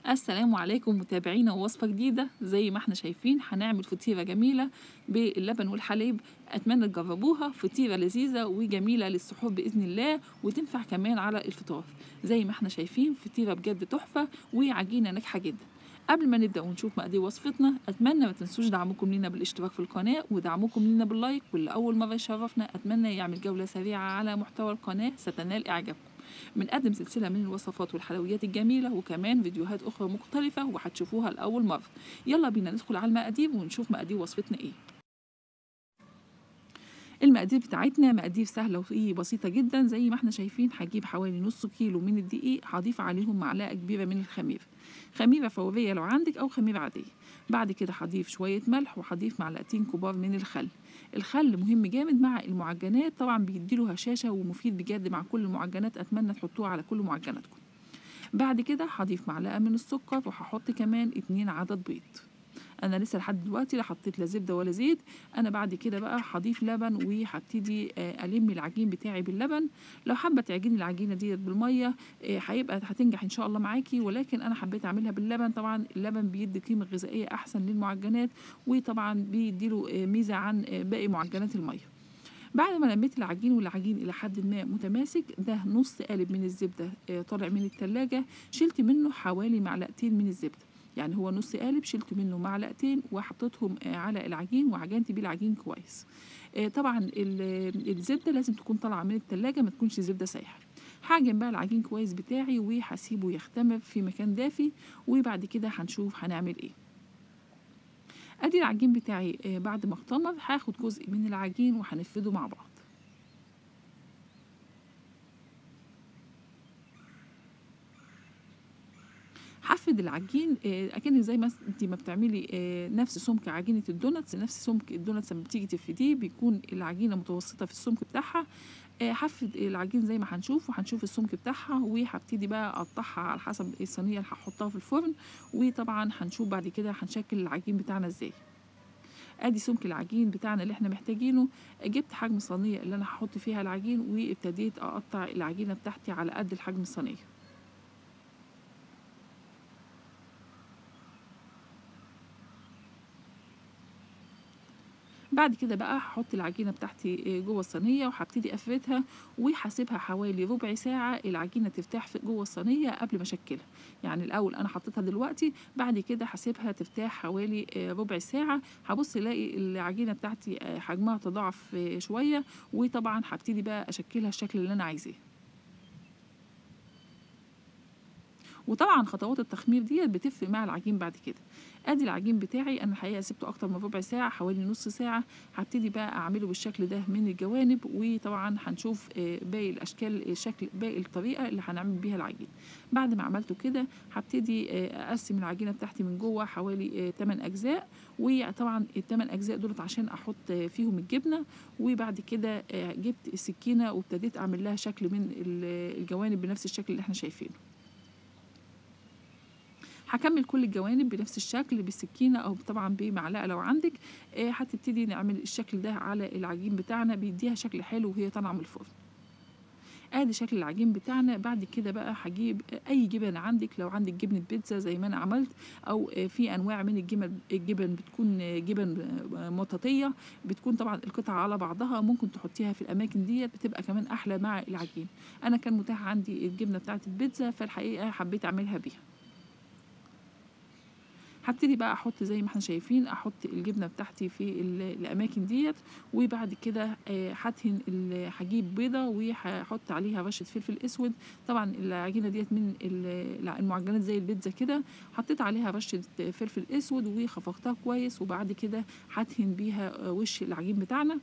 السلام عليكم متابعينا ووصفة جديدة زي ما احنا شايفين هنعمل فطيرة جميلة باللبن والحليب أتمنى تجربوها فطيرة لذيذة وجميلة للسحور بإذن الله وتنفع كمان على الفطار زي ما احنا شايفين فطيرة بجد تحفة وعجينة ناجحة جدا قبل ما نبدأ ونشوف مقادير وصفتنا أتمنى ما تنسوش دعمكم لينا بالاشتراك في القناة ودعمكم لينا باللايك واللي أول مرة يشرفنا أتمنى يعمل جولة سريعة على محتوى القناة ستنال إعجابكم بنقدم سلسلة من الوصفات والحلويات الجميلة وكمان فيديوهات أخرى مختلفة وهتشوفوها لأول مرة يلا بينا ندخل على المقادير ونشوف مقادير وصفتنا إيه المقادير بتاعتنا مقادير سهلة وبسيطة جدا زي ما احنا شايفين هجيب حوالي نص كيلو من الدقيق هضيف عليهم معلقة كبيرة من الخميرة خميرة فورية لو عندك أو خميرة عادية بعد كده هضيف شوية ملح وهضيف معلقتين كبار من الخل الخل مهم جامد مع المعجنات طبعا بيديله هشاشة ومفيد بجد مع كل المعجنات أتمنى تحطوه على كل معجناتكم بعد كده هضيف معلقة من السكر وهحط كمان اتنين عدد بيض انا لسه لحد دلوقتي لا حطيت لا زبده ولا زيت انا بعد كده بقى هضيف لبن وهبتدي الم العجين بتاعي باللبن لو حابه تعجني العجينه ديت بالميه هيبقى هتنجح ان شاء الله معاكي ولكن انا حبيت اعملها باللبن طبعا اللبن بيدي قيمه غذائيه احسن للمعجنات وطبعا بيديله ميزه عن باقي معجنات الميه بعد ما لميت العجين والعجين الى حد ما متماسك ده نص قالب من الزبده طالع من التلاجة شلت منه حوالي معلقتين من الزبده يعني هو نص قالب شلت منه معلقتين وحطيتهم على العجين وعجنت بيه العجين كويس طبعا الزبده لازم تكون طالعه من التلاجة ما تكونش زبده سايحه هعجن بقى العجين كويس بتاعي وهسيبه يختمر في مكان دافي وبعد كده هنشوف هنعمل ايه ادي العجين بتاعي بعد ما اختمر هاخد جزء من العجين وهنفرده مع بعض هفرد العجين اكن زي ما انت ما بتعملي نفس سمك عجينه الدوناتس نفس سمك الدوناتس لما بتيجي تفرديه بيكون العجينه متوسطه في السمك بتاعها هفرد العجين زي ما هنشوف وهنشوف السمك بتاعها وهبتدي بقى اقطعها على حسب الصينيه اللي هحطها في الفرن وطبعا هنشوف بعد كده هنشكل العجين بتاعنا ازاي ادي سمك العجين بتاعنا اللي احنا محتاجينه جبت حجم الصينيه اللي انا هحط فيها العجين وابتديت اقطع العجينه بتاعتي على قد الحجم الصينيه بعد كده بقى هحط العجينه بتاعتي جوه الصينيه وهبتدي افردها وهسيبها حوالي ربع ساعه العجينه ترتاح في جوه الصينيه قبل ما اشكلها يعني الاول انا حطيتها دلوقتي بعد كده هسيبها ترتاح حوالي ربع ساعه هبص الاقي العجينه بتاعتي حجمها تضاعف شويه وطبعا هبتدي بقى اشكلها الشكل اللي انا عايزاه وطبعا خطوات التخمير ديت بتفرق مع العجين بعد كده ادي العجين بتاعي انا الحقيقه سبته اكتر من ربع ساعه حوالي نص ساعه هبتدي بقى اعمله بالشكل ده من الجوانب وطبعا هنشوف باقي الاشكال الشكل باقي الطريقه اللي هنعمل بيها العجين بعد ما عملته كده هبتدي اقسم العجينه بتاعتي من جوه حوالي 8 اجزاء وطبعا الثمان اجزاء دولت عشان احط فيهم الجبنه وبعد كده جبت السكينه وابتديت اعمل لها شكل من الجوانب بنفس الشكل اللي احنا شايفينه هكمل كل الجوانب بنفس الشكل بالسكينه او طبعا بمعلقه لو عندك هتبتدي نعمل الشكل ده على العجين بتاعنا بيديها شكل حلو وهي طالعه من الفرن ادي شكل العجين بتاعنا بعد كده بقى هجيب اي جبن عندك لو عندك جبنه بيتزا زي ما انا عملت او في انواع من الجبن الجبن بتكون جبن مطاطيه بتكون طبعا القطعه على بعضها ممكن تحطيها في الاماكن ديت بتبقى كمان احلى مع العجين انا كان متاح عندي الجبنه بتاعت البيتزا فالحقيقه حبيت اعملها بيها هبتدي بقى احط زي ما احنا شايفين احط الجبنه بتاعتي في الاماكن ديت وبعد كده هدهن هجيب بيضه وهحط عليها رشه فلفل اسود طبعا العجينه ديت من المعجنات زي البيتزا كده حطيت عليها رشه فلفل اسود وخفقتها كويس وبعد كده هدهن بيها وش العجين بتاعنا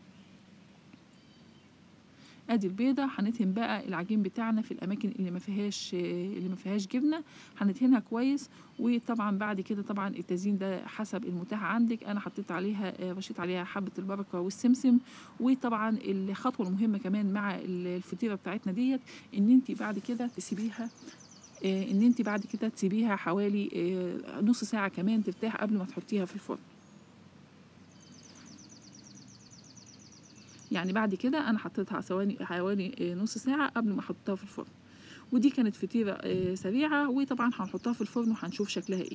ادي البيضه هندهن بقى العجين بتاعنا في الاماكن اللي ما فيهاش اللي ما فيهاش جبنه هندهنها كويس وطبعا بعد كده طبعا التزيين ده حسب المتاح عندك انا حطيت عليها رشيت عليها حبه البركه والسمسم وطبعا الخطوه المهمه كمان مع الفطيره بتاعتنا ديت ان انت بعد كده تسيبيها ان انت بعد كده تسيبيها حوالي نص ساعه كمان ترتاح قبل ما تحطيها في الفرن يعني بعد كده انا حطيتها ثواني حوالي نص ساعه قبل ما احطها في الفرن ودي كانت فطيرة آه، سريعة وطبعا هنحطها في الفرن وهنشوف شكلها ايه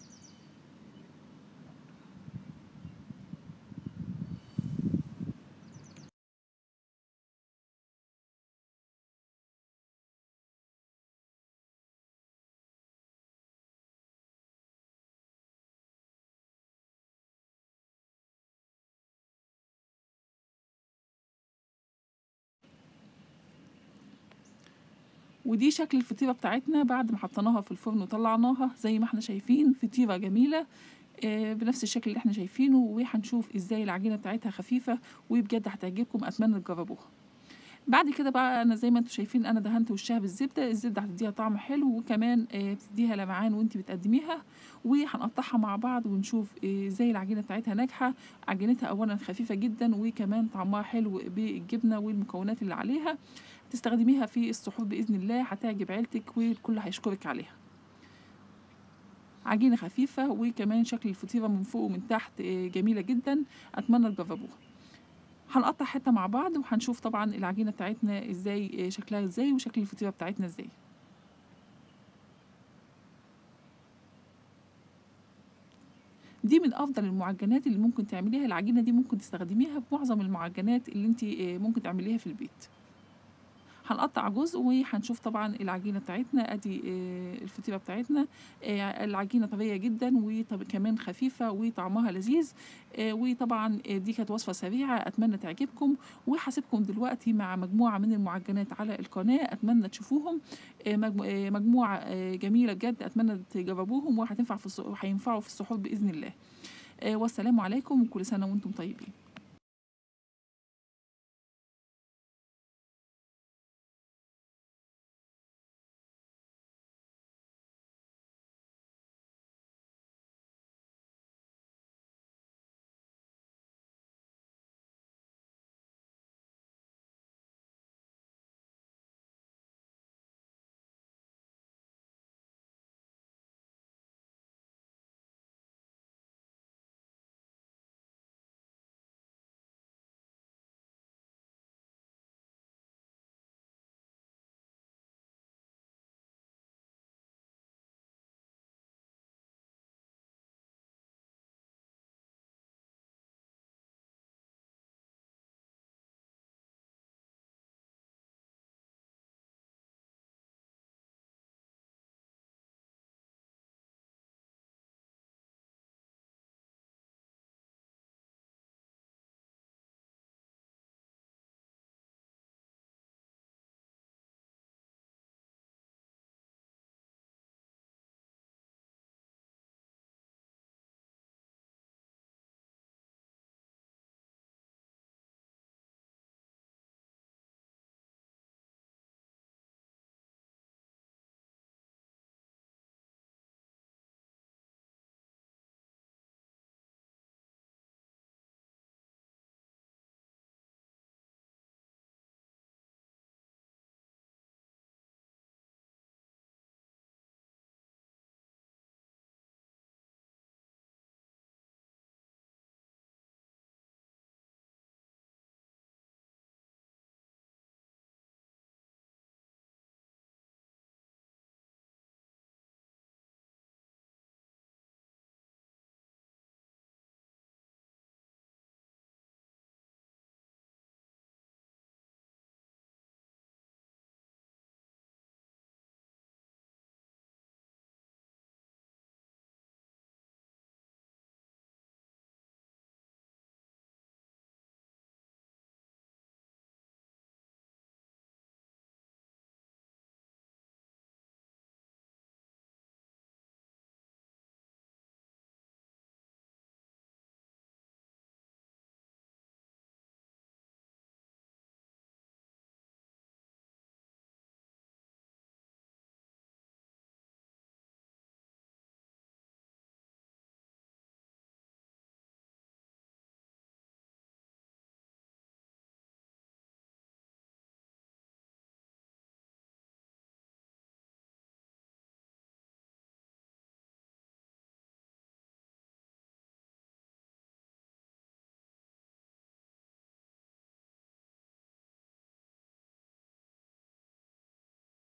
ودي شكل الفطيرة بتاعتنا بعد ما حطيناها في الفرن وطلعناها زي ما احنا شايفين فطيرة جميلة آه، بنفس الشكل اللي احنا شايفينه وهنشوف ازاي العجينة بتاعتها خفيفة وبجد هتعجبكم اتمنى تجربوها بعد كده بقى انا زي ما انتم شايفين انا دهنت وشها بالزبده الزبده هتديها طعم حلو وكمان آه، بتديها لمعان وانت بتقدميها وهنقطعها مع بعض ونشوف آه، ازاي العجينه بتاعتها ناجحه عجينتها اولا خفيفه جدا وكمان طعمها حلو بالجبنه والمكونات اللي عليها تستخدميها في السحور باذن الله هتعجب عيلتك والكل هيشكرك عليها عجينه خفيفه وكمان شكل الفطيره من فوق ومن تحت آه، جميله جدا اتمنى تجربوها هنقطع حته مع بعض وهنشوف طبعا العجينه بتاعتنا ازاي شكلها ازاي وشكل الفطيره بتاعتنا ازاي دي من افضل المعجنات اللي ممكن تعمليها العجينه دي ممكن تستخدميها في معظم المعجنات اللي انت ممكن تعمليها في البيت هنقطع جزء وهنشوف طبعا العجينه بتاعتنا ادي آه، الفطيره بتاعتنا آه، العجينه طريه جدا وكمان خفيفه وطعمها لذيذ آه، وطبعا آه، دي كانت وصفه سريعه اتمنى تعجبكم وهسيبكم دلوقتي مع مجموعه من المعجنات على القناه اتمنى تشوفوهم آه، مجمو- آه، مجموعه آه، جميله بجد اتمنى تجربوهم وهتنفع في السحور وهينفعوا في السحور باذن الله آه، والسلام عليكم وكل سنه وانتم طيبين